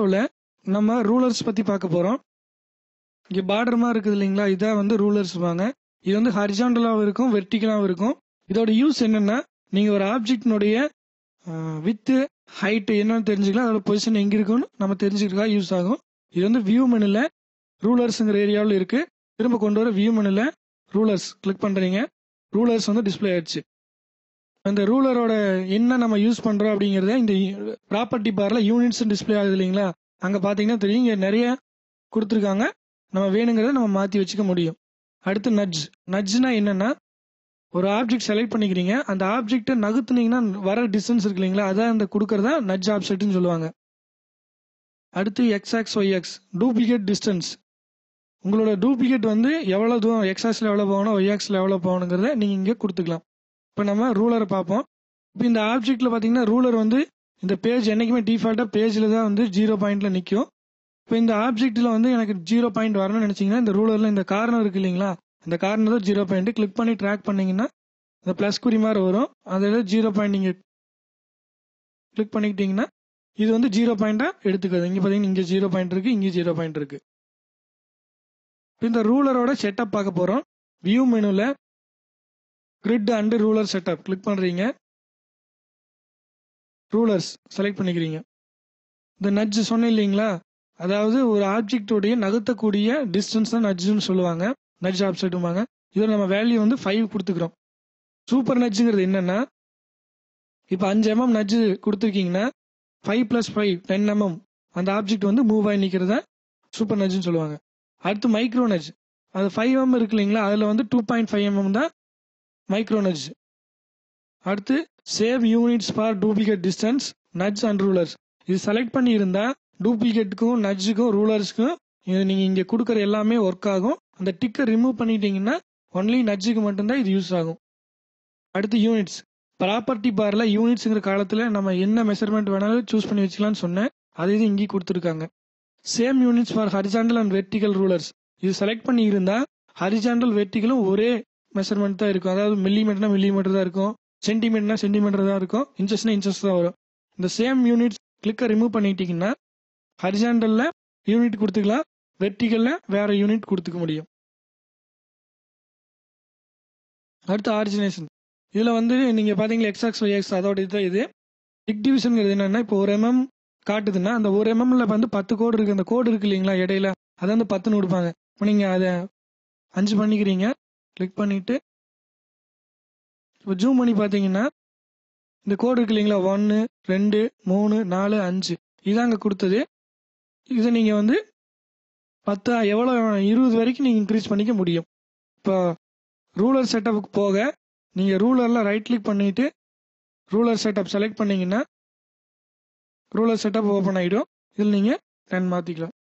வீடியோவில் நம்ம ரூலர்ஸ் பற்றி பார்க்க போகிறோம் இங்கே பார்டர் மாதிரி இருக்குது இல்லைங்களா இதான் வந்து ரூலர்ஸ் வாங்க இது வந்து ஹரிஜாண்டலாகவும் இருக்கும் வெர்டிக்கலாகவும் இருக்கும் இதோட யூஸ் என்னென்னா நீங்கள் ஒரு ஆப்ஜெக்டினுடைய வித்து ஹைட்டு என்னன்னு தெரிஞ்சுக்கலாம் அதோட பொசிஷன் எங்கே இருக்குன்னு நம்ம தெரிஞ்சுக்கிறதுக்காக யூஸ் ஆகும் இது வந்து வியூ மெனுல ரூலர்ஸுங்கிற ஏரியாவில் இருக்குது திரும்ப கொண்டு வர வியூ மெனுல ரூலர்ஸ் கிளிக் பண்ணுறீங்க ரூலர்ஸ் வந்து டிஸ்ப்ளே ஆயிடுச்சு அந்த ரூலரோட என்ன நம்ம யூஸ் பண்ணுறோம் அப்படிங்கிறத இந்த ப்ராப்பர்ட்டி பாரில் யூனிட்ஸ் டிஸ்ப்ளே ஆகுது இல்லைங்களா அங்கே பார்த்தீங்கன்னா தெரியும் இங்கே நிறைய கொடுத்துருக்காங்க நம்ம வேணுங்கிறத நம்ம மாற்றி வச்சுக்க முடியும் அடுத்து நட்ஜ் நட்ஜ்னா என்னன்னா ஒரு ஆப்ஜெக்ட் செலக்ட் பண்ணிக்கிறீங்க அந்த ஆப்ஜெக்ட்டை நகுத்துனீங்கன்னா வர டிஸ்டன்ஸ் இருக்கு இல்லைங்களா அதான் அந்த கொடுக்கறதா நட்ஜ் ஆப்ஜெக்ட்னு சொல்லுவாங்க அடுத்து X X Y X duplicate distance உங்களோட டூப்ளிகேட் வந்து எவ்வளோ தூரம் எக்ஸாக்ஸில் எவ்வளோ போகணும் ஒய் எக்ஸில் எவ்வளோ போகணுங்கிறத நீங்கள் இங்கே கொடுத்துக்கலாம் இப்போ நம்ம ரூலரை பார்ப்போம் இப்போ இந்த ஆப்ஜெக்ட்டில் பார்த்தீங்கன்னா ரூலர் வந்து இந்த பேஜ் என்றைக்குமே டிஃபால்ட்டாக பேஜில் தான் வந்து ஜீரோ பாயிண்ட்டில் நிற்கும் இப்போ இந்த ஆப்ஜெக்ட்டில் வந்து எனக்கு ஜீரோ பாயிண்ட் வரணும்னு நினச்சிங்கன்னா இந்த ரூலரில் இந்த கார்னர் இருக்கு இல்லைங்களா இந்த கார்னர் தான் ஜீரோ பாயிண்ட் கிளிக் பண்ணி ட்ராக் பண்ணீங்கன்னா இந்த ப்ளஸ் குறி மாதிரி வரும் அதில் ஜீரோ பாயிண்ட் நீங்கள் கிளிக் பண்ணிக்கிட்டீங்கன்னா இது வந்து ஜீரோ பாயிண்டாக எடுத்துக்கிறது இங்கே பார்த்தீங்கன்னா இங்கே ஜீரோ பாயிண்ட் இருக்குது இங்கே ஜீரோ பாயிண்ட் இருக்குது இப்போ இந்த ரூலரோட செட்டப் பார்க்க போகிறோம் வியூ மெனுவில் grid and ruler setup click பண்ணுறீங்க ரூலர்ஸ் செலக்ட் பண்ணிக்கிறீங்க இந்த நட்ஜ் சொன்னேன் இல்லைங்களா அதாவது ஒரு ஆப்ஜெக்டோடைய நகர்த்தக்கூடிய டிஸ்டன்ஸ் தான் நட்ஜுன்னு சொல்லுவாங்க நட்ஜ் ஆப்ஜெக்ட்டுமாங்க இதில் நம்ம வேல்யூ வந்து ஃபைவ் கொடுத்துக்கிறோம் சூப்பர் நட்ஜுங்கிறது என்னன்னா இப்போ அஞ்சு எம்எம் நட்ஜு கொடுத்துருக்கீங்கன்னா five plus five ten MM அந்த ஆப்ஜெக்ட் வந்து மூவ் ஆகி நிற்கிறத சூப்பர் நட்ஜுன்னு சொல்லுவாங்க அடுத்து மைக்ரோ நட்ஜ் அது ஃபைவ் எம் இருக்கு இல்லைங்களா அதில் வந்து டூ பாயிண்ட் ஃபைவ் எம்எம் தான் மைக்ரோ நட்ஜ் அடுத்து save units for duplicate distance nudge and rulers இது செலக்ட் பண்ணி இருந்தா டூப்ளிகேட்டுக்கும் நட்ஜுக்கும் ரூலர்ஸ்க்கும் இது நீங்கள் இங்கே கொடுக்குற எல்லாமே ஒர்க் ஆகும் அந்த டிக்கை ரிமூவ் பண்ணிட்டீங்கன்னா ஒன்லி நட்ஜுக்கு மட்டும்தான் இது யூஸ் ஆகும் அடுத்து யூனிட்ஸ் ப்ராப்பர்ட்டி பாரில் யூனிட்ஸுங்கிற காலத்தில் நம்ம என்ன மெஷர்மெண்ட் வேணாலும் சூஸ் பண்ணி வச்சுக்கலாம்னு சொன்னேன் அது இது இங்கே கொடுத்துருக்காங்க same units for horizontal and vertical rulers இது செலக்ட் பண்ணி இருந்தால் ஹரிசாண்டல் வெர்டிகலும் ஒரே மெஷர்மெண்ட் தான் இருக்கும் அதாவது மில்லிமீட்டர்னா மில்லிமீட்டர் தான் இருக்கும் சென்டிமீட்டர்னா சென்டிமீட்டர் தான் இருக்கும் இன்ச்சஸ்னா இன்ச்சஸ் தான் வரும் இந்த சேம் யூனிட்ஸ் கிளிக்கை ரிமூவ் பண்ணிட்டீங்கன்னா ஹரிசாண்டல்ல யூனிட் கொடுத்துக்கலாம் வெர்டிகல்ல வேற யூனிட் கொடுத்துக்க முடியும் அடுத்து ஆரிஜினேஷன் இதுல வந்து நீங்க பாத்தீங்களா எக்ஸ் எக்ஸ் ஒய் எக்ஸ் அதோட இது இது டிக் டிவிஷன்ங்கிறது என்னன்னா இப்போ ஒரு எம்எம் காட்டுதுன்னா அந்த ஒரு எம்எம்ல வந்து பத்து கோடு இருக்கு அந்த கோடு இருக்கு இல்லைங்களா இடையில அதை வந்து பத்துன்னு கொடுப்பாங்க இப்போ நீங்க அதை அஞ்சு பண்ணிக்கிறீங்க கிளிக் பண்ணிட்டு இப்போ ஜூம் பண்ணி பார்த்தீங்கன்னா இந்த கோடு இருக்கு இல்லைங்களா ஒன்று ரெண்டு மூணு நாலு அஞ்சு இதாங்க கொடுத்தது இதை நீங்கள் வந்து பத்து எவ்வளோ இருபது வரைக்கும் நீங்கள் இன்க்ரீஸ் பண்ணிக்க முடியும் இப்போ ரூலர் செட்டப்புக்கு போக நீங்கள் ரூலரில் ரைட் கிளிக் பண்ணிட்டு ரூலர் செட்டப் செலக்ட் பண்ணீங்கன்னா ரூலர் செட்டப் ஓப்பன் ஆகிடும் இதில் நீங்கள் டென் மாற்றிக்கலாம்